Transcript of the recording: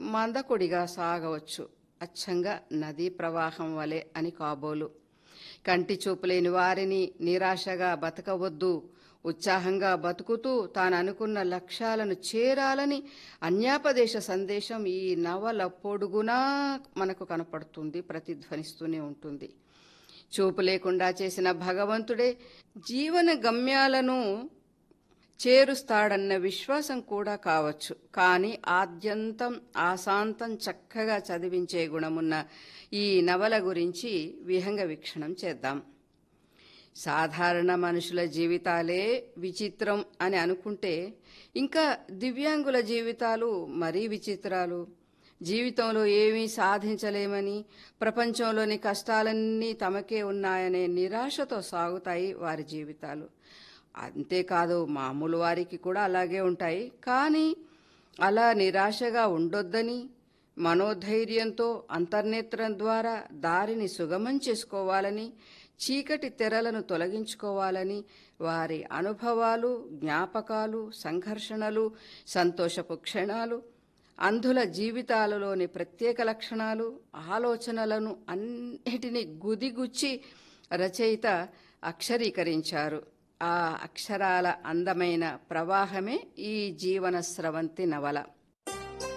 మందకొడిగా సాగవచ్చు అచ్చంగా నదీ ప్రవాహం వలె అని కాబోలు కంటి చూపులేని వారిని నిరాశగా బతకవద్దు ఉత్సాహంగా బతుకుతూ తాను అనుకున్న లక్ష్యాలను చేరాలని అన్యాపదేశ సందేశం ఈ నవల పొడుగునా మనకు కనపడుతుంది ప్రతిధ్వనిస్తూనే ఉంటుంది చూపు లేకుండా చేసిన భగవంతుడే జీవన గమ్యాలను చేరుస్తాడన్న విశ్వాసం కూడా కావచ్చు కానీ ఆద్యంతం ఆశాంతం చక్కగా చదివించే గుణమున్న ఈ నవల గురించి విహంగ వీక్షణం చేద్దాం సాధారణ మనుషుల జీవితాలే విచిత్రం అని అనుకుంటే ఇంకా దివ్యాంగుల జీవితాలు మరీ విచిత్రాలు జీవితంలో ఏమీ సాధించలేమని ప్రపంచంలోని కష్టాలన్నీ తమకే ఉన్నాయనే నిరాశతో సాగుతాయి వారి జీవితాలు అంతేకాదు మామూలు వారికి కూడా అలాగే ఉంటాయి కానీ అలా నిరాశగా ఉండొద్దని మనోధైర్యంతో అంతర్నేత్రం ద్వారా దారిని సుగమం చేసుకోవాలని చీకటి తెరలను తొలగించుకోవాలని వారి అనుభవాలు జ్ఞాపకాలు సంఘర్షణలు సంతోషపు క్షణాలు అంధుల జీవితాలలోని ప్రత్యేక లక్షణాలు ఆలోచనలను అన్నిటినీ గుదిగుచ్చి రచయిత అక్షరీకరించారు ఆ అక్షరాల అందమైన ప్రవాహమే ఈ జీవన స్రవంతి నవల